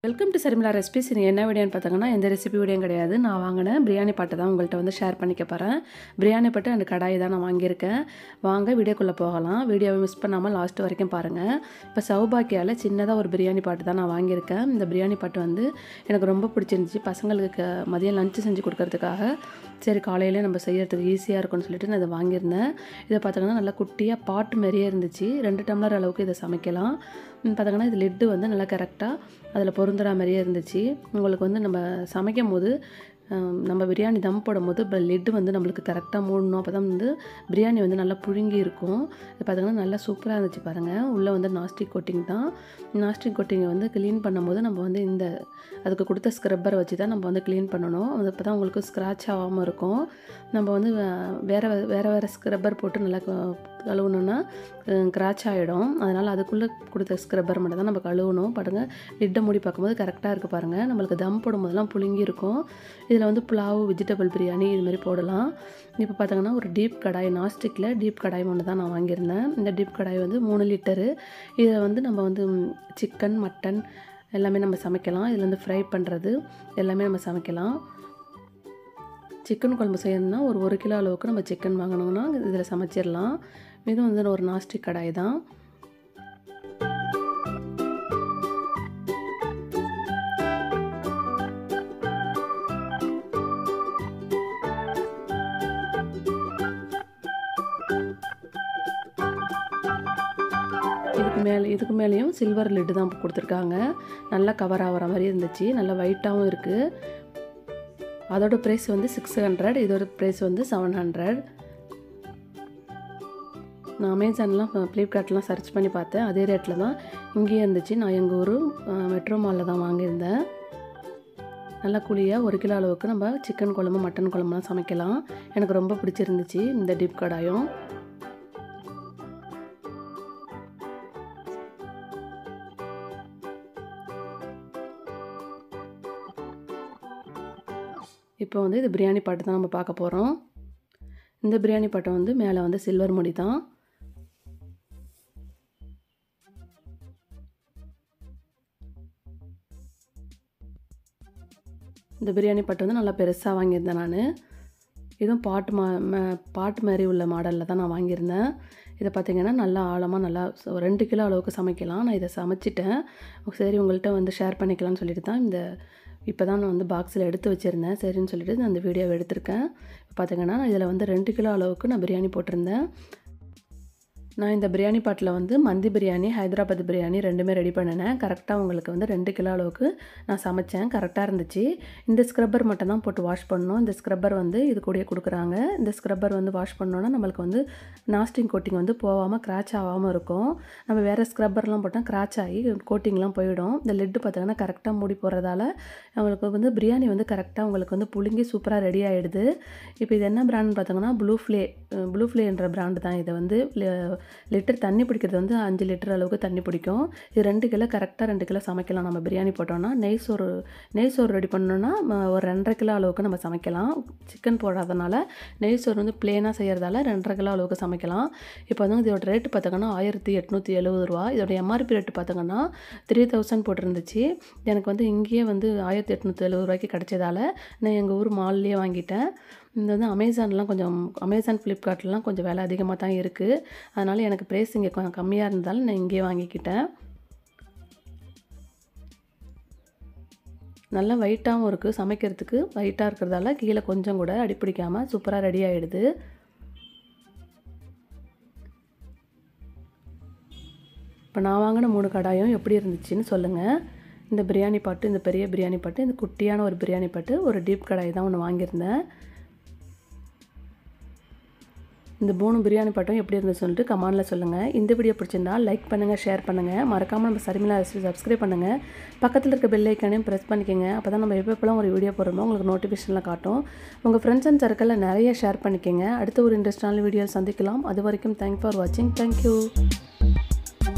welcome to சரிமிலா recipes இது என்ன வீடியோன்னு பார்த்தாங்கன்னா எந்த ரெசிபி வீடியோயும் கிடையாது நான் வாங்கின பிரியாணி பாட்டை தான் உங்கள்கிட்ட வந்து ஷேர் பண்ணிக்க போகிறேன் பிரியாணி பாட்டு அந்த கடாய் தான் நான் வாங்கியிருக்கேன் வாங்க வீடியோக்குள்ளே போகலாம் வீடியோவை மிஸ் பண்ணாமல் லாஸ்ட் வரைக்கும் பாருங்கள் இப்போ சௌபாக்கியாவில் சின்னதாக ஒரு பிரியாணி பாட்டு தான் நான் வாங்கியிருக்கேன் இந்த பிரியாணி பாட்டு வந்து எனக்கு ரொம்ப பிடிச்சிருந்துச்சி பசங்களுக்கு க- மதியம் லஞ்சு செஞ்சு கொடுக்கறதுக்காக சரி காலையிலே நம்ம செய்யறதுக்கு ஈஸியாக இருக்கும்னு சொல்லிட்டு நான் இதை வாங்கியிருந்தேன் இதை பார்த்தீங்கன்னா நல்லா குட்டியாக பாட்டு மாதிரியே இருந்துச்சு ரெண்டு டம்ளர் அளவுக்கு இதை சமைக்கலாம் ம், பார்த்தீங்கன்னா இது லிட்டு வந்து நல்லா கரெக்டாக அதில் பொருந்துற மாதிரியே இருந்துச்சு உங்களுக்கு வந்து நம்ம சமைக்கும் போது ஹம், நம்ம பிரியாணி தம் போடும்போது இப்போ லிட்டு வந்து நம்மளுக்கு கரெக்டாக மூடணும் அப்போ தான் வந்து பிரியாணி வந்து நல்லா புழுங்கி இருக்கும் இது பார்த்தீங்கன்னா நல்லா சூப்பராக இருந்துச்சு பாருங்கள் உள்ளே வந்து நாஸ்டிக் கோட்டிங் தான் நாஸ்டிக் கோட்டிங்கை வந்து க்ளீன் பண்ணும்போது நம்ம வந்து இந்த அதுக்கு கொடுத்த ஸ்க்ரப்பரை வச்சு தான் நம்ம வந்து க்ளீன் பண்ணணும் அது அப்போ தான் உங்களுக்கு ஸ்க்ராட்ச் ஆகாமல் இருக்கும் நம்ம வந்து அஹ், வேறு வேறு வேறு ஸ்க்ரப்பர் போட்டு நல்லா க- கழுவுனோன்னா கிராச் ஆகிடும் அதனால் அதுக்குள்ளே கொடுத்த ஸ்க்ரப்பர் மட்டும் தான் நம்ம கழுவணும் பாருங்கள் லிட்டை மூடி பார்க்கும்போது கரெக்டாக இருக்குது பாருங்கள் நம்மளுக்கு தம் போடும்போதெல்லாம் புழுங்கி இருக்கும் இதில் வந்து புலாவு வெஜிடபிள் பிரியாணி இது மாதிரி போடலாம் இப்போ பார்த்தீங்கன்னா ஒரு டீப் கடாய் நாஸ்டிக்கில் டீப் கடாய் ஒன்று தான் நான் வாங்கியிருந்தேன் இந்த டீப் கடாய் வந்து மூணு லிட்டரு இதில் வந்து நம்ம வந்து சிக்கன் மட்டன் எல்லாமே நம்ம சமைக்கலாம் இதில் வந்து ஃப்ரை பண்ணுறது எல்லாமே நம்ம சமைக்கலாம் சிக்கன் குழம்பு செய்யணும்னா ஒரு ஒரு கிலோ அளவுக்கு நம்ம சிக்கன் வாங்கினோம்னா இதில் சமைச்சிடலாம் இது வந்து ஒரு நாஸ்டிக் கடாய் தான் இதுக்கு மேலே இதுக்கு மேலேயும் சில்வர் லிட்டு தான் கொடுத்துருக்காங்க நல்லா கவர் ஆகிற மாதிரி இருந்துச்சு நல்லா ஒயிட்டாகவும் இருக்குது அதோட ப்ரைஸ் வந்து சிக்ஸ் ஹண்ட்ரட் இதோட ப்ரைஸ் வந்து செவன் ஹண்ட்ரட் நான் அமேசான்லாம் ஃப்ளிப்கார்ட்லாம் சர்ச் பண்ணி பார்த்தேன் அதே ரேட்டில் தான் இங்கேயே இருந்துச்சு நான் எங்கள் ஊர் மெட்ரோ மாலில் தான் வாங்கியிருந்தேன் நல்லா குழியாக ஒரு கிலோ அளவுக்கு நம்ம சிக்கன் குழம்பு மட்டன் குழம்புலாம் சமைக்கலாம் எனக்கு ரொம்ப பிடிச்சிருந்துச்சு இந்த டிப் கடாயும் இப்போ வந்து இது பிரியாணி பாட்டு தான் நம்ம பார்க்க போகிறோம் இந்த பிரியாணி பாட்டை வந்து மேலே வந்து சில்வர் முடி தான் இந்த பிரியாணி பாட்டு வந்து நல்லா பெருசாக வாங்கியிருந்தேன் நான் இதுவும் பாட்டு மா ம- பாட்டு மாதிரி உள்ள மாடலில் தான் நான் வாங்கியிருந்தேன் இதை பார்த்தீங்கன்னா நல்லா ஆழமாக நல்லா ஒரு ரெண்டு கிலோ அளவுக்கு சமைக்கலாம் நான் இதை சமைச்சிட்டேன் சரி உங்கள்கிட்ட வந்து ஷேர் பண்ணிக்கலாம்னு சொல்லிட்டு தான் இந்த இப்போ தான் நான் வந்து பாக்ஸில் எடுத்து வச்சுருந்தேன் சரின்னு சொல்லிட்டு நான் இந்த வீடியோவை எடுத்திருக்கேன் பார்த்தீங்கன்னா இதில் வந்து ரெண்டு கிலோ அளவுக்கு நான் பிரியாணி போட்டிருந்தேன் நான் இந்த பிரியாணி பாட்டில் வந்து மந்தி பிரியாணி ஹைதராபாத் பிரியாணி ரெண்டுமே ரெடி பண்ணினேன் கரெக்டாக உங்களுக்கு வந்து ரெண்டு கிலோ அளவுக்கு நான் சமைச்சேன் கரெக்டாக இருந்துச்சு இந்த ஸ்க்ரப்பர் மட்டும் தான் போட்டு வாஷ் பண்ணணும் இந்த ஸ்க்ரப்பர் வந்து இது கூடயே கொடுக்குறாங்க இந்த ஸ்க்ரப்பர் வந்து வாஷ் பண்ணோன்னா நம்மளுக்கு வந்து நாஸ்டிங் கோட்டிங் வந்து போகாமல் கிராச் ஆகாமல் இருக்கும் நம்ம வேறு ஸ்க்ரப்பர்லாம் போட்டால் கிராச் ஆகி கோட்டிங்லாம் போயிடும் இந்த லெட்டு பார்த்தீங்கன்னா கரெக்டாக மூடி போடுறதால உங்களுக்கு வந்து பிரியாணி வந்து கரெக்டாக உங்களுக்கு வந்து புழுங்கி சூப்பராக ரெடி ஆகிடுது இப்போ இது என்ன பிராண்ட்னு பார்த்தீங்கன்னா ப்ளூ ஃப்ளே ப்ளூ ஃப்ளேன்ற பிராண்டு தான் இதை வந்து லிட்டர் தண்ணி பிடிக்கிறது வந்து அஞ்சு லிட்டர் அளவுக்கு தண்ணி பிடிக்கும் இது ரெண்டு கிலோ கரெக்டாக ரெண்டு கிலோ சமைக்கலாம் நம்ம பிரியாணி போட்டோம்னா நெய் சோறு நெய் சோறு ரெடி பண்ணோன்னா ம, ஒரு ரெண்டரை கிலோ அளவுக்கு நம்ம சமைக்கலாம் சிக்கன் போடாதனால நெய் சோறு வந்து பிளேனாக செய்கிறதால ரெண்டரை கிலோ அளவுக்கு சமைக்கலாம் இப்போ வந்து இதோட ரேட்டு பார்த்தீங்கன்னா ஆயிரத்தி எட்நூற்றி எழுபது ரூபா இதோட எம்ஆர்பி ரேட்டு பார்த்தீங்கன்னா த்ரீ தௌசண்ட் போட்டிருந்துச்சு எனக்கு வந்து இங்கேயே வந்து ஆயிரத்தி எட்நூற்றி எழுபது ரூபாய்க்கு கிடைச்சதால நான் எங்கள் ஊர் மால்லேயே வாங்கிட்டேன் இந்த வந்து அமேசான்லாம் கொஞ்சம் அமேசான் ஃப்ளிப்கார்ட்லாம் கொஞ்சம் விலை அதிகமாக தான் இருக்குது அதனால் எனக்கு ப்ரைஸ் இங்கே கொஞ்சம் கம்மியாக இருந்தாலும் நான் இங்கேயே வாங்கிக்கிட்டேன் நல்லா வெயிட்டாகவும் இருக்குது சமைக்கிறதுக்கு வெயிட்டாக இருக்கிறதால கீழே கொஞ்சம் கூட அடிப்பிடிக்காமல் சூப்பராக ரெடி ஆகிடுது இப்போ நான் வாங்கின மூணு கடாயும் எப்படி இருந்துச்சுன்னு சொல்லுங்கள் இந்த பிரியாணி பாட்டு இந்த பெரிய பிரியாணி பாட்டு இந்த குட்டியான ஒரு பிரியாணி பாட்டு ஒரு டீப் கடாய் தான் ஒன்று வாங்கியிருந்தேன் இந்த மூணு பிரியாணி பாட்டும் எப்படி இருந்துச்சு சொல்லிட்டு கமெண்டில் சொல்லுங்கள் இந்த வீடியோ பிடிச்சிருந்தா லைக் பண்ணுங்கள் ஷேர் பண்ணுங்கள் மறக்காமல் நம்ம சரிமிலா ரெசிபி சப்ஸ்கிரைப் பண்ணுங்கள் பக்கத்தில் இருக்க பெல் ஐக்கானையும் ப்ரெஸ் பண்ணிக்கோங்க அப்போ தான் நம்ம எப்பப்பெல்லாம் ஒரு வீடியோ போடுறோமோ உங்களுக்கு நோட்டிஃபிகேஷனில் காட்டும் உங்கள் ஃப்ரெண்ட்ஸ் அண்ட் சர்க்கிளில் நிறைய ஷேர் பண்ணிக்கோங்க அடுத்த ஒரு இன்ட்ரெஸ்டான வீடியோ சந்திக்கலாம் அது வரைக்கும் தேங்க் ஃபார் வாட்சிங் தேங்க்யூ